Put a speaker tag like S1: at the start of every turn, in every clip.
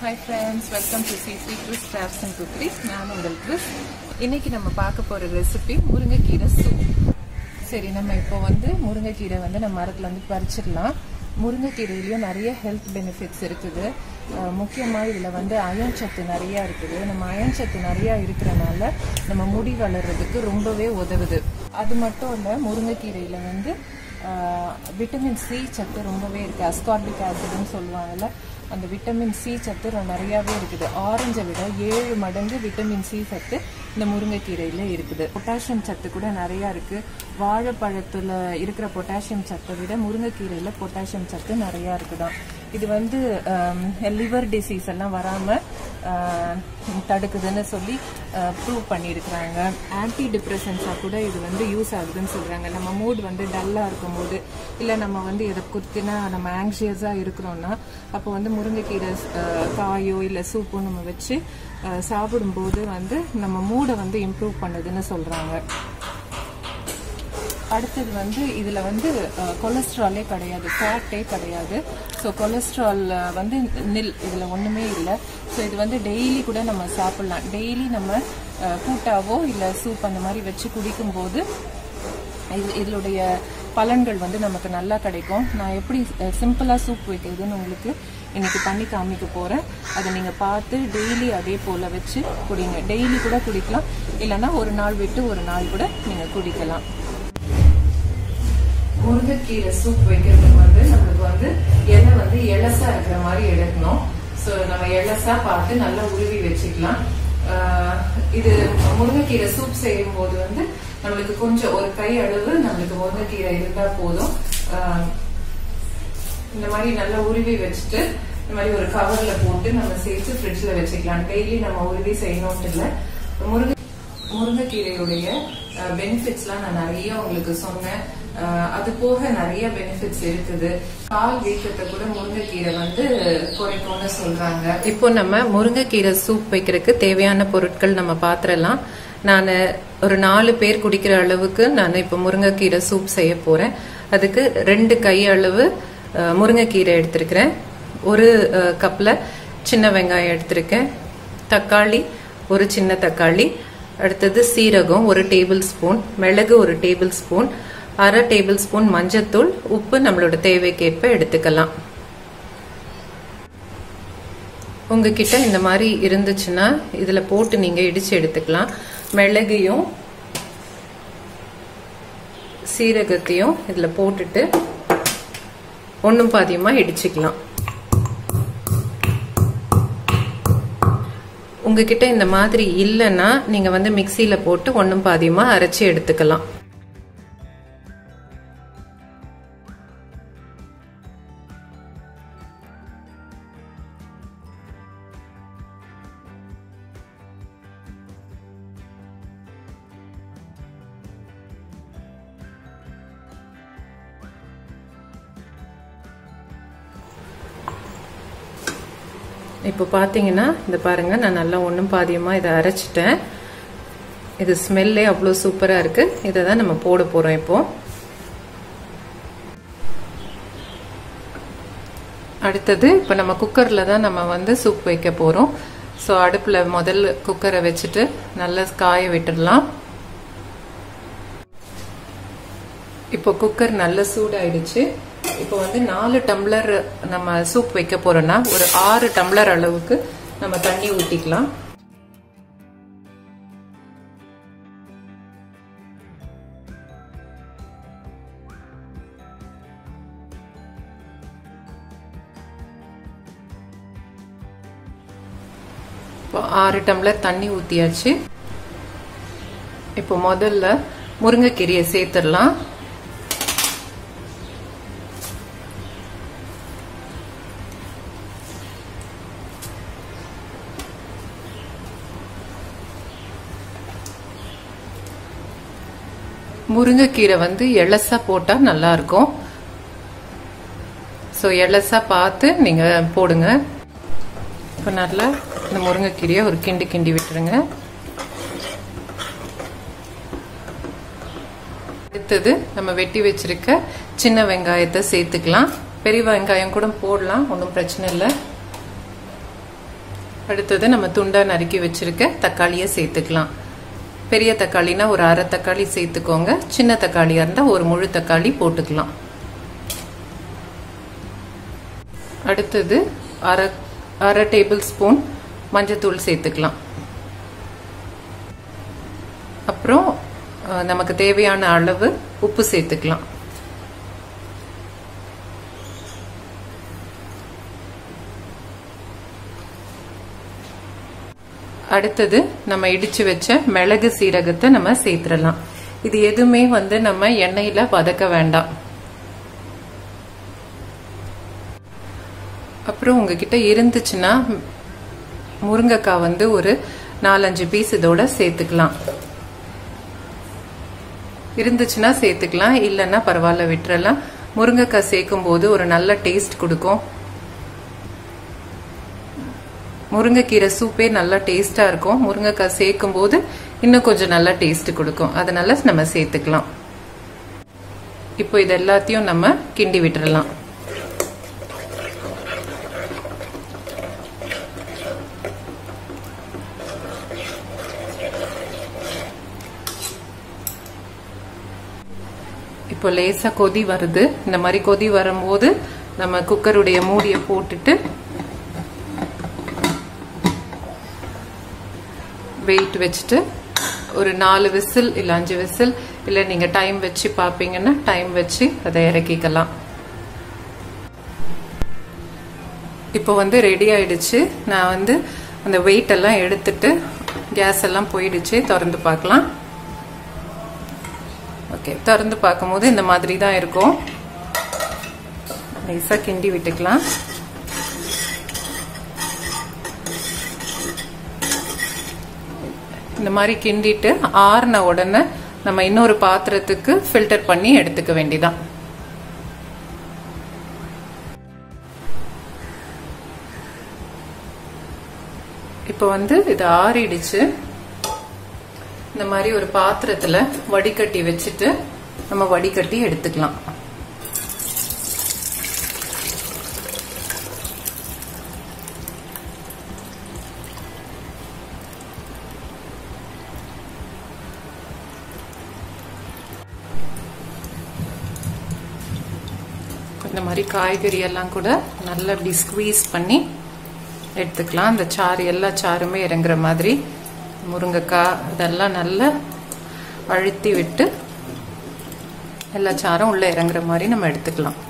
S1: hi friends welcome to CC Chris crafts and cookeries நான் உங்கள் Chris இன்னைக்கு நம்ம பார்க்க போகிற ரெசிபி முருங்கைக்கீரை சூப் சரி நம்ம இப்போ வந்து முருங்கைக்கீரை வந்து நம்ம மரத்துல வந்து பறிச்சிடலாம் முருங்கைக்கீரையிலையும் நிறைய ஹெல்த் பெனிஃபிட்ஸ் இருக்குது அஹ் முக்கியமா இதுல வந்து அயன் சத்து நிறைய இருக்குது நம்ம அயன் சத்து நிறைய இருக்கிறனால நம்ம முடி வளர்றதுக்கு ரொம்பவே உதவுது அது மட்டும் இல்ல முருங்கைக்கீரையில வந்து விட்டமின் சி சத்து ரொம்பவே இருக்கு அஸ்கார்பிக் ஆசிட்னு சொல்லுவாங்கல்ல அந்த விட்டமின் சி சத்து ரொ- நிறையவே இருக்குது ஆரஞ்சை விட ஏழு மடங்கு விட்டமின் சி சத்து இந்த முருங்கைக்கீரையில இருக்குது பொட்டாசியம் சத்து கூட நிறைய இருக்கு வாழைப்பழத்துல இருக்கிற பொட்டாசியம் சத்தை விட முருங்கைக்கீரையில பொட்டாசியம் சத்து நிறைய இருக்குதாம் இது வந்து லிவர் டிசீஸ் எல்லாம் வராம ஆஹ், தடுக்குதுன்னு சொல்லி ப்ரூவ் பண்ணியிருக்கிறாங்க ஆன்டி டிப்ரெஷன்ஸாக கூட இது வந்து யூஸ் ஆகுதுன்னு சொல்றாங்க நம்ம மூட் வந்து டல்லாக இருக்கும்போது இல்லை நம்ம வந்து எதை குத்தினா நம்ம ஆங்ஷியஸாக இருக்கிறோம்னா அப்போ வந்து முருங்கைக்கீரை ஆஹ், காயோ இல்லை சூப்போ நம்ம வச்சு ஆஹ், சாப்பிடும்போது வந்து நம்ம மூடை வந்து இம்ப்ரூவ் பண்ணுதுன்னு சொல்றாங்க அடுத்தது வந்து இதுல வந்து கொலஸ்ட்ராலே கிடையாது ஃபேட்டே கிடையாது ஸோ கொலஸ்ட்ரால் வந்து நில் இதுல ஒண்ணுமே இல்லை ஸோ இது வந்து டெய்லி கூட நம்ம சாப்பிடலாம் டெய்லி நம்ம அஹ், கூட்டாவோ இல்லை சூப் அந்த மாதிரி வச்சு குடிக்கும்போது இது இதனுடைய பலன்கள் வந்து நமக்கு நல்லா கிடைக்கும் நான் எப்படி சிம்பிளா சூப் வைக்கிறதுன்னு உங்களுக்கு இன்னைக்கு பண்ணி காமிக்க போறேன் அதை நீங்க பார்த்து டெய்லி அதே போல வச்சு குடிங்க டெய்லி கூட குடிக்கலாம் இல்லைன்னா ஒரு நாள் விட்டு ஒரு நாள் கூட நீங்க குடிக்கலாம் முருங்கைக்கீரை சூப் வைக்கிறதுக்கு வந்து நம்மளுக்கு வந்து இலை வந்து எலசா இருக்கிற மாதிரி எடுக்கணும் ஸோ நம்ம எலசா பார்த்து நல்லா உருவி வச்சுக்கலாம் ஆஹ் இது முருங்கைக்கீரை சூப் செய்யும் போது வந்து நம்மளுக்கு கொஞ்சம் ஒரு கை அளவு நம்மளுக்கு முருங்கைக்கீரை இருந்தா போதும் ஆஹ் இந்த மாதிரி நல்லா உருவி வச்சுட்டு இந்த மாதிரி ஒரு கவர்ல போட்டு நம்ம சேர்த்து ஃப்ரிட்ஜ்ல வச்சுக்கலாம் டெய்லி நம்ம உருவி செய்யணும்ட்டு இல்லை முருங்கை முருங்கைக்கீரையுடைய பெனிஃபிட்ஸ்லாம் நான் நிறைய உங்களுக்கு சொன்னேன் அஹ், அது போக நிறைய பெனிஃபிட்ஸ் இருக்குது கால் வீக்கத்தை கூட முருங்கைக்கீரை வந்து குறைக்கும்னு சொல்றாங்க இப்போ நம்ம முருங்கைக்கீரை சூப் வைக்கிறதுக்கு தேவையான பொருட்கள் நம்ம பாத்திரலாம் நான் ஒரு நாலு பேர் குடிக்கிற அளவுக்கு நான் இப்போ முருங்கைக்கீரை சூப் செய்ய போறேன் அதுக்கு ரெண்டு கை அளவு அஹ், முருங்கைக்கீரை எடுத்திருக்கிறேன் ஒரு அஹ், கப்ல சின்ன வெங்காயம் எடுத்திருக்கேன் தக்காளி ஒரு சின்ன தக்காளி அடுத்தது சீரகம் ஒரு டேபிள் ஸ்பூன் மிளகு ஒரு டேபிள் ஸ்பூன் அரை டேபிள் ஸ்பூன் மஞ்சத்தூள் உப்பு நம்மளோட தேவைக்கேற்ப எடுத்துக்கலாம் உங்ககிட்ட இந்த மாதிரி இருந்துச்சுன்னா இதுல போட்டு நீங்க இடிச்சு எடுத்துக்கலாம் மிளகையும் சீரகத்தையும் இதுல போட்டுட்டு ஒண்ணும் பாதியமா இடிச்சுக்கலாம் உங்ககிட்ட இந்த மாதிரி இல்லைன்னா நீங்க வந்து மிக்சியில போட்டு ஒண்ணும் பாதியமா அரைச்சி எடுத்துக்கலாம் இப்போ பார்த்தீங்கன்னா இந்த பாருங்க நான் நல்லா ஒன்றும் பாதியமாக இதை அரைச்சிட்டேன் இது ஸ்மெல்லே அவ்வளோ சூப்பராக இருக்கு இதை தான் நம்ம போட போகிறோம் இப்போ அடுத்தது இப்போ நம்ம குக்கரில் தான் நம்ம வந்து சூப் வைக்க போகிறோம் ஸோ அடுப்பில் முதல்ல குக்கரை வச்சுட்டு நல்லா காய விட்டுடலாம் இப்போ குக்கர் நல்ல சூடாயிடுச்சு இப்போ வந்து நாலு டம்ளர் நம்ம சூப் வைக்க போறோம்னா ஒரு ஆறு டம்ளர் அளவுக்கு நம்ம தண்ணி ஊத்திக்கலாம் இப்போ ஆறு டம்ளர் தண்ணி ஊத்தியாச்சு இப்போ முதல்ல முருங்கைக்கீரையை சேர்த்துடலாம் முருங்கைக்கீரை வந்து எலசா போட்டா நல்லா இருக்கும் ஸோ எலசா பார்த்து நீங்க போடுங்க இப்போ நல்லா இந்த முருங்கைக்கீரையை ஒரு கிண்டி கிண்டி விட்டுருங்க அடுத்தது நம்ம வெட்டி வச்சிருக்க சின்ன வெங்காயத்தை சேர்த்துக்கலாம் பெரிய வெங்காயம் கூட போடலாம் ஒன்றும் பிரச்சனை இல்லை அடுத்தது நம்ம துண்டா நறுக்கி வச்சிருக்க தக்காளியை சேர்த்துக்கலாம் பெரிய தக்காளினா ஒரு அரை தக்காளி சேர்த்துக்கோங்க சின்ன தக்காளியாக இருந்தால் ஒரு முழு தக்காளி போட்டுக்கலாம் அடுத்தது அரை அரை டேபிள் ஸ்பூன் மஞ்சத்தூள் சேர்த்துக்கலாம் அப்புறம் நமக்கு தேவையான அளவு உப்பு சேர்த்துக்கலாம் அடுத்தது நம்ம இடிச்சு வச்ச மிளகு சீரகத்தை நம்ம சேர்த்துடலாம் இது எதுவுமே வந்து நம்ம எண்ணெயில வதக்க வேண்டாம் அப்புறம் உங்ககிட்ட இருந்துச்சுன்னா முருங்கைக்காய் வந்து ஒரு நாலஞ்சு பீஸ் இதோட சேர்த்துக்கலாம் இருந்துச்சுன்னா சேர்த்துக்கலாம் இல்லைன்னா பரவாயில்ல விட்டுறலாம் முருங்கைக்காய் சேர்க்கும் போது ஒரு நல்ல டேஸ்ட் கொடுக்கும் முருங்கைக்கீரை சூப்பே நல்லா டேஸ்டா இருக்கும் முருங்கைக்காய் சேர்க்கும் போது இன்னும் கொஞ்சம் நல்லா டேஸ்ட் கொடுக்கும் அதனால நம்ம சேர்த்துக்கலாம் இப்போ இது எல்லாத்தையும் நம்ம கிண்டி விட்டுறலாம் இப்போ லேசா கொதி வருது இந்த மாதிரி கொதி வரும்போது நம்ம குக்கருடைய மூடியை போட்டுட்டு வெயிட் வச்சுட்டு ஒரு நாலு விசில் இல்லை அஞ்சு விசில் இல்லை நீங்கள் டைம் வச்சு பார்ப்பீங்கன்னா டைம் வச்சு அதை இறக்கிக்கலாம் இப்போ வந்து ரெடி ஆயிடுச்சு நான் வந்து அந்த வெயிட் எல்லாம் எடுத்துட்டு கேஸ் எல்லாம் போயிடுச்சு திறந்து பார்க்கலாம் ஓகே திறந்து பார்க்கும்போது இந்த மாதிரி தான் இருக்கும் நைஸாக கிண்டி விட்டுக்கலாம் இந்த மாதிரி கிண்டிட்டு ஆறுன உடனே நம்ம இன்னொரு பாத்திரத்துக்கு ஃபில்டர் பண்ணி எடுத்துக்க வேண்டிதான் இப்போ வந்து இது ஆறிடுச்சு இந்த மாதிரி ஒரு பாத்திரத்துல வடிகட்டி வச்சுட்டு நம்ம வடிகட்டி எடுத்துக்கலாம் இந்த மாதிரி காய்கறி எல்லாம் கூட நல்லா இப்படி ஸ்குவீஸ் பண்ணி எடுத்துக்கலாம் இந்த சாறு எல்லா சாருமே இறங்குற மாதிரி முருங்கைக்காய் இதெல்லாம் நல்லா அழுத்தி விட்டு எல்லா சாரும் உள்ள இறங்குற மாதிரி நம்ம எடுத்துக்கலாம்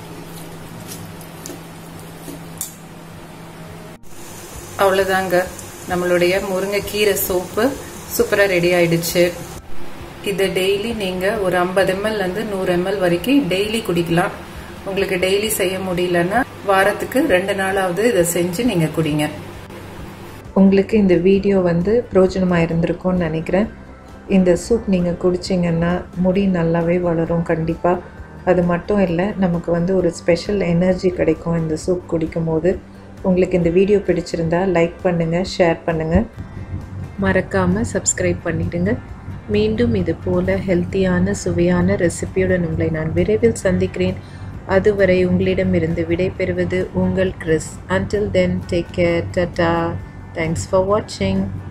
S1: அவ்வளோதாங்க நம்மளுடைய முருங்கைக்கீரை சோப்பு சூப்பராக ரெடி ஆயிடுச்சு இது டெய்லி நீங்கள் ஒரு ஐம்பது எம்எல்லேருந்து நூறு எம்எல் வரைக்கும் டெய்லி குடிக்கலாம் உங்களுக்கு டெய்லி செய்ய முடியலன்னா வாரத்துக்கு ரெண்டு நாளாவது இதை செஞ்சு நீங்கள் குடிங்க
S2: உங்களுக்கு இந்த வீடியோ வந்து பிரோஜனமாக இருந்திருக்கும்னு நினைக்கிறேன் இந்த சூப் நீங்கள் குடிச்சிங்கன்னா முடி நல்லாவே வளரும் கண்டிப்பாக அது மட்டும் இல்லை நமக்கு வந்து ஒரு ஸ்பெஷல் எனர்ஜி கிடைக்கும் இந்த சூப் குடிக்கும்போது உங்களுக்கு இந்த வீடியோ பிடிச்சிருந்தா லைக் பண்ணுங்கள் ஷேர் பண்ணுங்கள் மறக்காமல் சப்ஸ்கிரைப் பண்ணிடுங்க மீண்டும் இது போல் ஹெல்த்தியான சுவையான ரெசிபியுடன் உங்களை நான் விரைவில் சந்திக்கிறேன் அதுவரை உங்களிடமிருந்து விடைபெறுவது உங்கள் Chris until then take care tata thanks for வாட்சிங்